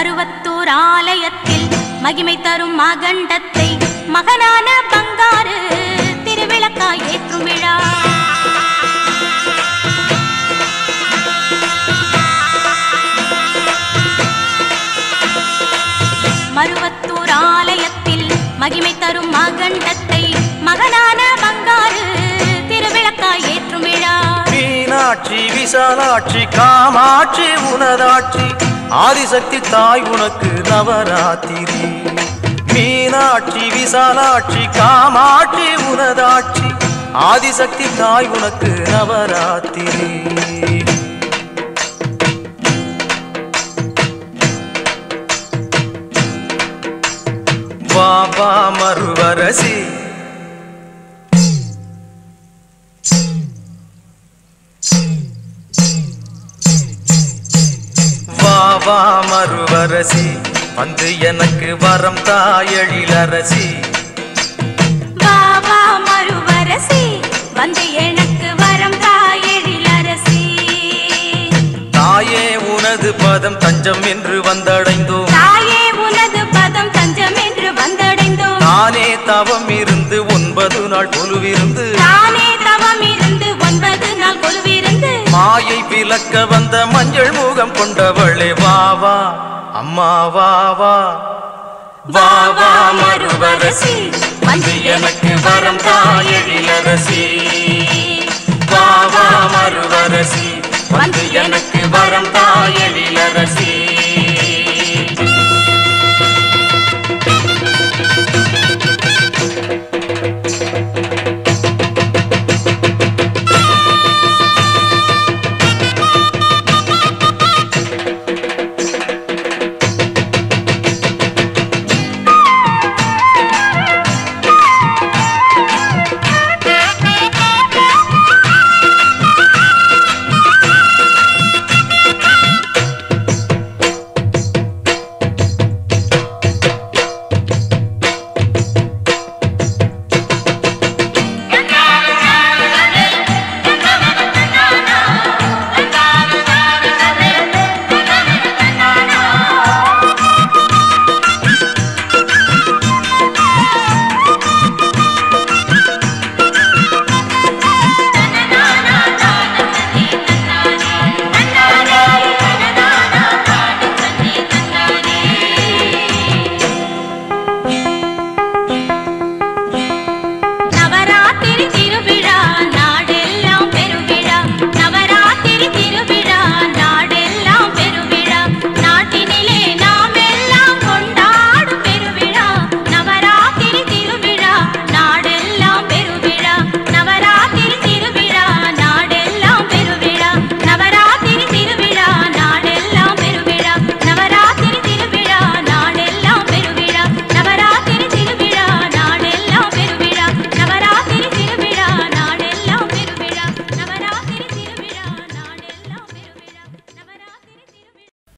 மருவத்தூர் ஆலயத்தில் மகிமை தரும் மகண்டத்தை மகனான பங்காரு திருவிளக்காய் ஏற்றும் விழா மருவத்தூர் ஆலயத்தில் மகிமை தரும் மகண்டத்தை மகனான பங்காரு திருவிளக்காய் ஏற்றும் விழா மீனாட்சி விசாலாட்சி காமாட்சி உனதாட்சி ஆதிசக்தி தாய் உனக்கு நவராத்திரி மீனாட்சி விசாலாட்சி காமாட்சி உனதாட்சி ஆதிசக்தி தாய் உனக்கு நவராத்திரி பாபா மறுவரசி வா வா மறுவரசி வந்து எனக்கு வரம் தாயழிலரசி பாபா மறுவரசி வந்து எனக்கு வரம் தாயெழிலரசி தாயே உனது பதம் தஞ்சம் என்று வந்தடைந்தோம் தாயே உனது பதம் தஞ்சம் என்று வந்தடைந்தோம் தானே தவம் இருந்து ஒன்பது நாள் கொலுவிருந்து தானே தவம் இருந்து ஒன்பது நாள் கொலுவிருந்து மாயை விலக்க வந்த மஞ்சள் முகம் கொண்டவளே வா வா அம்மா வா வா வா வா மறுவரசி வந்து எனக்கு வரம் தாயழிலரசி வா வா மறுவரசி வந்து எனக்கு